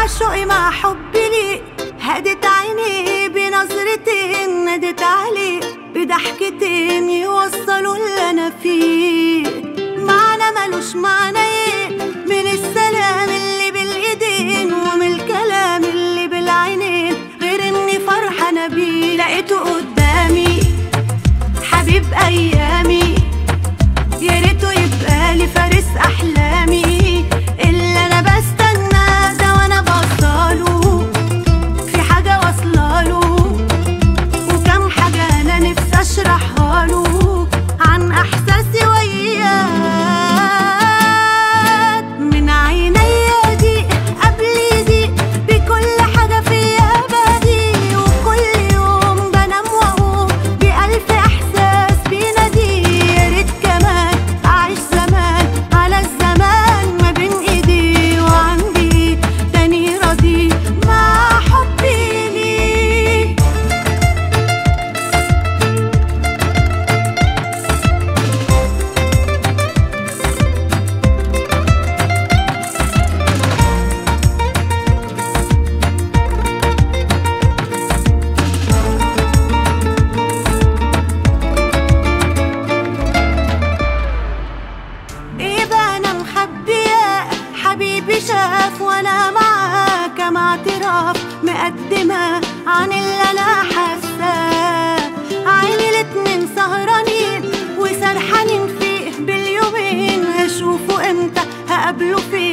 شوقي مع حبي ليك هدت عيني بنظرتين نادت عليه بضحكتين يوصلوا اللي انا فيه معنى ملوش معنى ايه من السلام اللي بالايدين ومن الكلام اللي بالعينين غير اني فرحانه بيه لقيته قدامي حبيب ايامي يا ريته يبقى لي فارس احلامي اللي انا بستنى ده وانا بصاله في حاجه واصلاله وكم حاجه انا نفسي اشرحها له عن احساسي وياك من عينيا دي قبل دي بكل حاجه فيا بدي وكل يوم بنام واقوم بألف احساس بينادي يا ريت كمان اعيش زمان على الزمان ما بين ايدي وعندي تاني راضي مع حبي ليه ايه بقى انا مخبية حبيبي شاف وانا معاه كم اعتراف مقدمة عن اللي انا حاساه عيني الاتنين سهرانين وسرحانين فيه باليومين هشوفه امتى هقابله فين